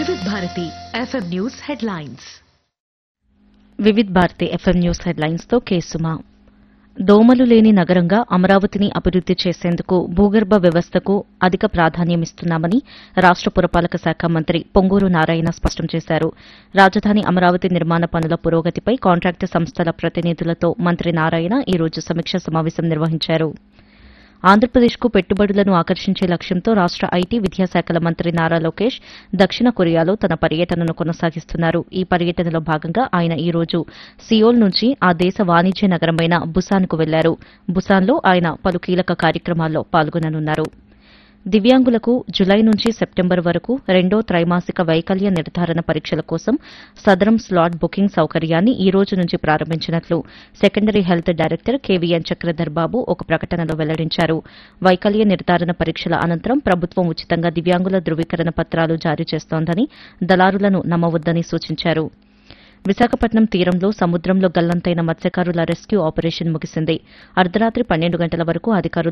Vividh Bharati FM news headlines Vividh Bharati FM news headlines తో కేసుమా దోమలు లేని నగరంగా అమరావతిని అభివృద్ది చేసేందుకు భూగర్భ వ్యవస్థకు అధిక ప్రాధాన్యమిస్తున్నామని రాష్ట పురపాలక శాఖ మంత్రి పొంగూరు నారాయణ స్పష్టం చేశారు రాజధాని అమరావతి నిర్మాణ పనుల పురోగతిపై కాంట్రాక్టు సంస్థల ప్రతినిధులతో మంత్రి నారాయణ ఈ రోజు సమీక్షా సమావేశం నిర్వహించారు ఆంధ్రప్రదేశ్కు పెట్టుబడులను ఆకర్షించే లక్ష్యంతో రాష్ట ఐటీ విద్యాశాఖల మంత్రి నారా లోకేష్ దక్షిణ కొరియాలో తన పర్యటనను కొనసాగిస్తున్నారు ఈ పర్యటనలో భాగంగా ఆయన ఈ రోజు సియోల్ నుంచి ఆ దేశ వాణిజ్య నగరమైన బుసాన్కు వెళ్లారు బుసాన్లో ఆయన పలు కీలక కార్యక్రమాల్లో పాల్గొననున్నారు దివ్యాంగులకు జులై నుంచి సెప్టెంబర్ వరకు రెండో త్రైమాసిక వైకల్య నిర్ధారణ పరీక్షల కోసం సదరం స్లాట్ బుకింగ్ సౌకర్యాన్ని ఈ రోజు నుంచి ప్రారంభించినట్లు secondary health director KVN Chakradhar Babu ఒక ప్రకటనలో వెల్లడించారు వైకల్య నిర్ధారణ పరీక్షల అనంతరం ప్రభుత్వం ఉచితంగా దివ్యాంగుల ధృవీకరణ పత్రాలు జారీ చేస్తోందని దళారులను నమ్మవద్దని సూచించారు విశాఖపట్నం తీరంలో సముద్రంలో గల్లంతైన మత్స్యకారుల రెస్క్యూ ఆపరేషన్ ముగిసింది అర్ధరాత్రి పన్నెండు గంటల వరకు అధికారులు